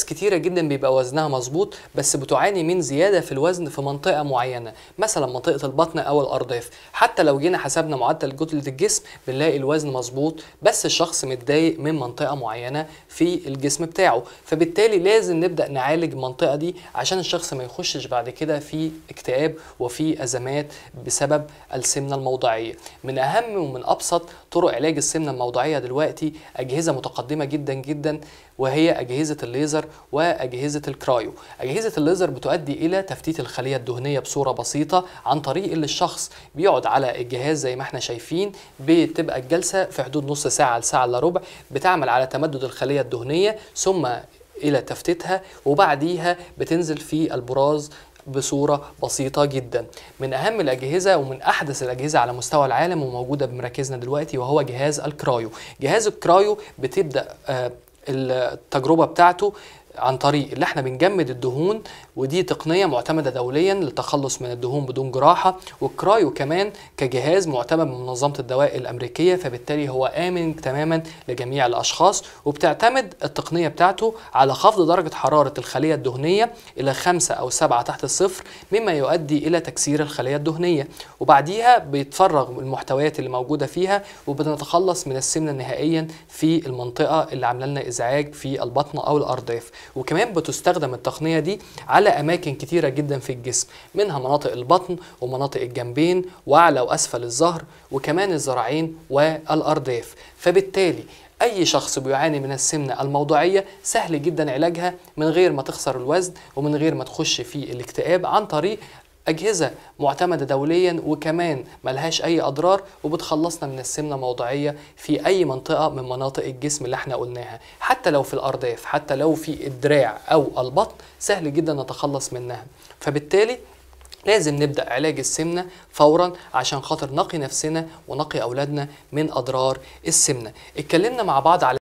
كتيرة جدا بيبقى وزنها مظبوط بس بتعاني من زيادة في الوزن في منطقة معينة مثلا منطقة البطن أو الأرداف حتى لو جينا حسبنا معدل كتلة الجسم بنلاقي الوزن مظبوط بس الشخص متضايق من منطقة معينة في الجسم بتاعه فبالتالي لازم نبدأ نعالج المنطقة دي عشان الشخص ما يخشش بعد كده في اكتئاب وفي أزمات بسبب السمنة الموضعية من أهم ومن أبسط طرق علاج السمنة الموضعية دلوقتي أجهزة متقدمة جدا جدا وهي أجهزة الليزر وأجهزة الكرايو أجهزة الليزر بتؤدي إلى تفتيت الخلية الدهنية بصورة بسيطة عن طريق اللي الشخص بيقعد على الجهاز زي ما احنا شايفين بتبقى الجلسة في حدود نص ساعة لساعة إلا ربع بتعمل على تمدد الخلية الدهنية ثم إلى تفتيتها وبعديها بتنزل في البراز بصوره بسيطه جدا من اهم الاجهزه ومن احدث الاجهزه على مستوى العالم وموجوده بمراكزنا دلوقتي وهو جهاز الكرايو جهاز الكرايو بتبدا آه، التجربه بتاعته عن طريق اللي احنا بنجمد الدهون ودي تقنيه معتمده دوليا للتخلص من الدهون بدون جراحه والكرايو كمان كجهاز معتمد من منظمه الدواء الامريكيه فبالتالي هو امن تماما لجميع الاشخاص وبتعتمد التقنيه بتاعته على خفض درجه حراره الخليه الدهنيه الى 5 او 7 تحت الصفر مما يؤدي الى تكسير الخليه الدهنيه وبعديها بيتفرغ المحتويات اللي موجوده فيها وبنتخلص من السمنه نهائيا في المنطقه اللي عامله لنا ازعاج في البطن او الارداف وكمان بتستخدم التقنيه دي على اماكن كتيره جدا في الجسم منها مناطق البطن ومناطق الجنبين واعلى واسفل الظهر وكمان الذراعين والارداف فبالتالي اي شخص بيعاني من السمنه الموضعيه سهل جدا علاجها من غير ما تخسر الوزن ومن غير ما تخش في الاكتئاب عن طريق أجهزة معتمدة دوليا وكمان ملهاش أي أضرار وبتخلصنا من السمنة الموضعية في أي منطقة من مناطق الجسم اللي احنا قلناها حتى لو في الأرداف حتى لو في الدراع أو البطن سهل جدا نتخلص منها فبالتالي لازم نبدأ علاج السمنة فورا عشان خاطر نقي نفسنا ونقي أولادنا من أضرار السمنة اتكلمنا مع بعض على